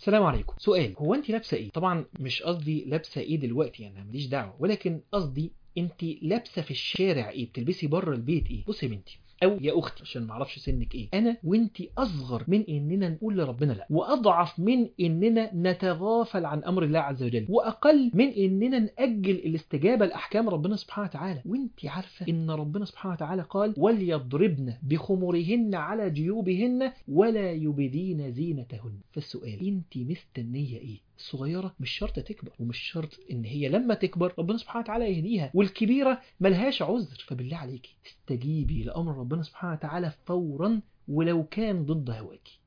السلام عليكم سؤال هو انت لابسه ايه طبعا مش قصدي لابسه ايه دلوقتي يعني ماليش دعوه ولكن قصدي انت لابسه في الشارع ايه بتلبسي بره البيت ايه بصي يا بنتي او يا اختي عشان ما اعرفش سنك ايه انا وانت اصغر من اننا نقول لربنا لا واضعف من اننا نتغافل عن امر الله عز وجل واقل من اننا ناجل الاستجابه لاحكام ربنا سبحانه وتعالى وانت عارفه ان ربنا سبحانه وتعالى قال وليضربن بخمرهن على جيوبهن ولا يبدين زينتهن فالسؤال انت مستنيه ايه الصغيرة مش شرط تكبر ومش شرط ان هي لما تكبر ربنا سبحانه وتعالى يهديها والكبيرة ملهاش عذر فبالله عليكي استجيبي لأمر ربنا سبحانه وتعالى فورا ولو كان ضد هواكي